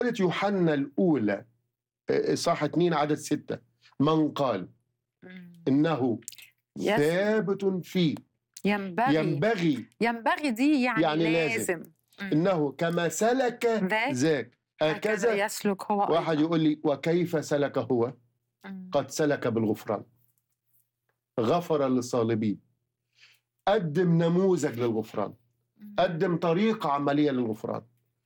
رسالة يوحنا الأولى آه، صح 2 عدد ستة من قال مم. إنه يس- ثابت فيه ينبغي ينبغي ينبغي دي يعني, يعني لازم. لازم مم. إنه كما سلك ذاك ذاك هكذا هكذا يسلك هو واحد أيضاً. يقول لي وكيف سلك هو مم. قد سلك بالغفران غفر للصالبين قدم نموذج للغفران مم. قدم طريقة عملية للغفران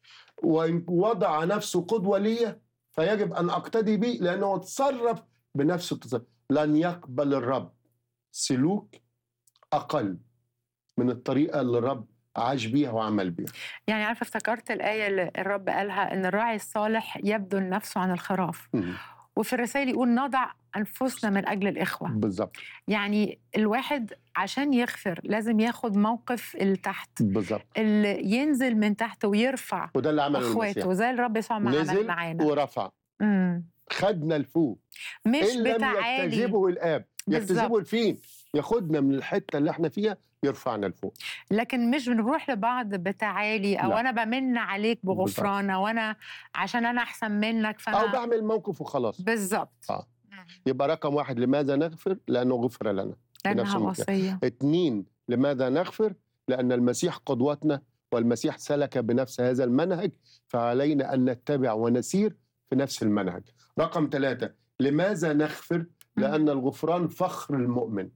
ووضع نفسه قدوة لي فيجب أن أقتدي به لأنه تصرف بنفس التصرف لن يقبل الرب سلوك أقل من الطريقة اللي الرب عاش بيها وعمل بيها يعني عارفه افتكرت الايه اللي الرب قالها ان الراعي الصالح يبذل نفسه عن الخراف مم. وفي الرسائل يقول نضع انفسنا من اجل الاخوه بالظبط يعني الواحد عشان يغفر لازم ياخد موقف اللي تحت بالظبط اللي ينزل من تحت ويرفع وده اللي عمله المسيح اخواته زي الرب يسوع ما عمل نزل معانا ورفع مم. خدنا لفوق مش إن لم بتعالي يجتذبه الآب يجتذبه بالظبط. لفين؟ ياخدنا من الحتة اللي احنا فيها يرفعنا لفوق لكن مش بنروح لبعض بتعالي او لا. انا بمن عليك بغفران او انا عشان انا احسن منك أو فانا بعمل موقف وخلاص بالظبط آه. مم. يبقى رقم واحد لماذا نغفر؟ لأنه غفر لنا بنفس لانها المكان. وصيه اثنين لماذا نغفر؟ لأن المسيح قدوتنا والمسيح سلك بنفس هذا المنهج فعلينا أن نتبع ونسير في نفس المنهج رقم ثلاثة لماذا نغفر؟ لأن الغفران فخر المؤمن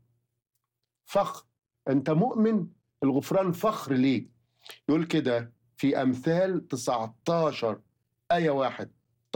فخر أنت مؤمن الغفران فخر ليك يقول كده في أمثال 19 آية واحد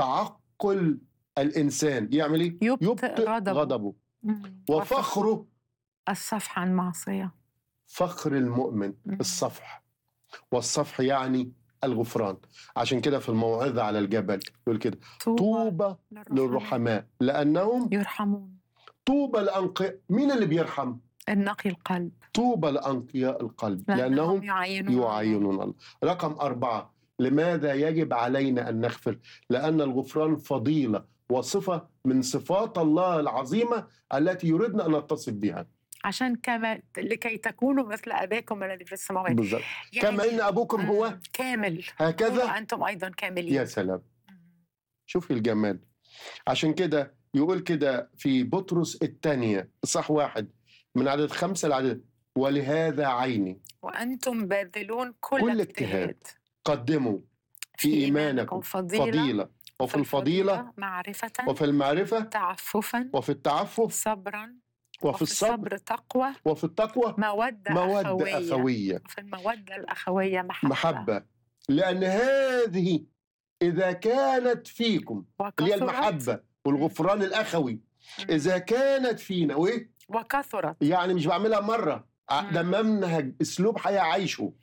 تعقل الإنسان يعمل إيه؟ يبطئ غضبه. غضبه مم. وفخره الصفح عن معصيه فخر المؤمن مم. الصفح والصفح يعني الغفران عشان كده في الموعظة على الجبل يقول كده طوبى طوبى للرحماء لأنهم يرحمون طوبى الأنقياء مين اللي بيرحم؟ النقي القلب طوبى لأنقياء القلب لأنهم يعينون يعاينون الله رقم أربعة لماذا يجب علينا أن نغفر؟ لأن الغفران فضيلة وصفة من صفات الله العظيمة التي يريدنا أن نتصف بها عشان كما لكي تكونوا مثل اباكم الذي في السماوات بالظبط كما إن أبوكم هو مم. كامل هكذا وانتم ايضا كاملين يا سلام مم. شوفي الجمال عشان كده يقول كده في بطرس الثانية صح واحد من عدد خمسة لعدد ولهذا عيني وانتم باذلون كل, كل اجتهاد اجتهاد. قدموا في إيمانكم فضيلة, فضيلة وفي الفضيلة معرفة وفي المعرفة تعففا وفي التعفف صبرا وفي الصبر تقوى وفي التقوى مودة, مودة أخوية أخوية وفي المودة الأخوية محبة, محبة لأن هذه إذا كانت فيكم اللي هي وكثرت المحبة والغفران الأخوي إذا كانت فينا وإيه وكثرت يعني مش بعملها مرة ع- مم. ده منهج أسلوب حياة عايشه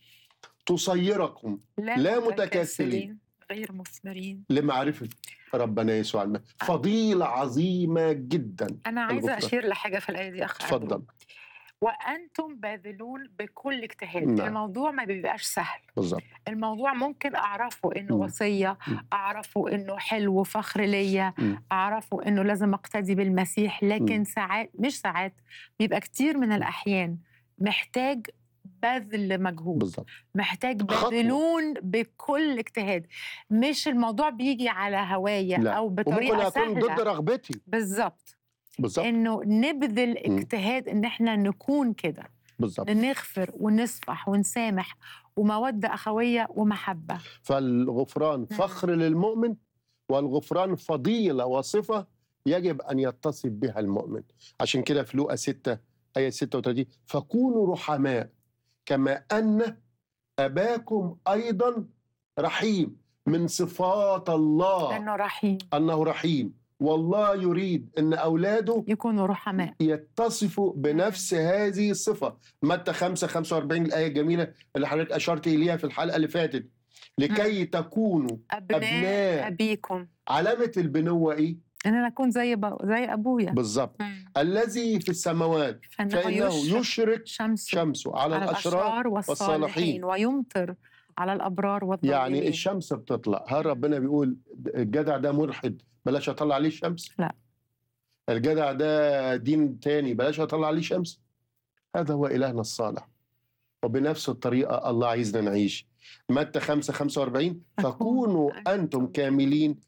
تصيركم لا متكاسلين. غير مثمرين لمعرفة ربنا يسوع المسيح فضيلة عظيمة جدا أنا عايزة الغفران. أشير لحاجة في الآية دي أخ اتفضل عبدو. وأنتم باذلون بكل اجتهاد نعم. الموضوع ما بيبقاش سهل بالظبط الموضوع ممكن أعرفه إنه مم. وصية مم. أعرفه إنه حلو وفخر ليا مم. أعرفه إنه لازم أقتدي بالمسيح لكن مم. ساعات مش ساعات بيبقى كتير من الأحيان محتاج بذل مجهود بالظبط محتاج خطوة. باذلون بكل اجتهاد مش الموضوع بيجي على هوايا لا. او وممكن بطريقه أكون ضد سهله رغبتي بالظبط بالظبط انه نبذل مم. اجتهاد ان احنا نكون كده بالظبط نغفر ونصفح ونسامح وموده اخويه ومحبه فالغفران فخر للمؤمن والغفران فضيلة وصفة يجب أن يتصف بها المؤمن عشان كده في لوقا 6 آية 36 فكونوا رحماء كما أن أباكم أيضا رحيم من صفات الله لانه رحيم أنه رحيم والله يريد أن أولاده يكونوا رحماء يتصفوا بنفس هذه الصفة متى 5 45 الآية الجميلة اللي حضرتك أشرت إليها في الحلقة اللي فاتت لكي تكونوا ابناء, أبناء. ابيكم علامة البنوة إيه؟ ان انا اكون زي ب... زي ابويا بالظبط مم. الذي في السماوات فانه فإنه يشرق يشرق شمسه شمسه على, على الأشرار الاشرار والصالحين والصالحين. ويمطر على الابرار والظالمين يعني الشمس بتطلع هل ربنا بيقول الجدع ده ملحد بلاش أطلع عليه الشمس؟ لا. الجدع ده دين تاني بلاش أطلع عليه شمس؟ هذا هو إلهنا الصالح وبنفس الطريقة الله عايزنا نعيش متى 5 45 فكونوا فكونوا أنتم أنتم كاملين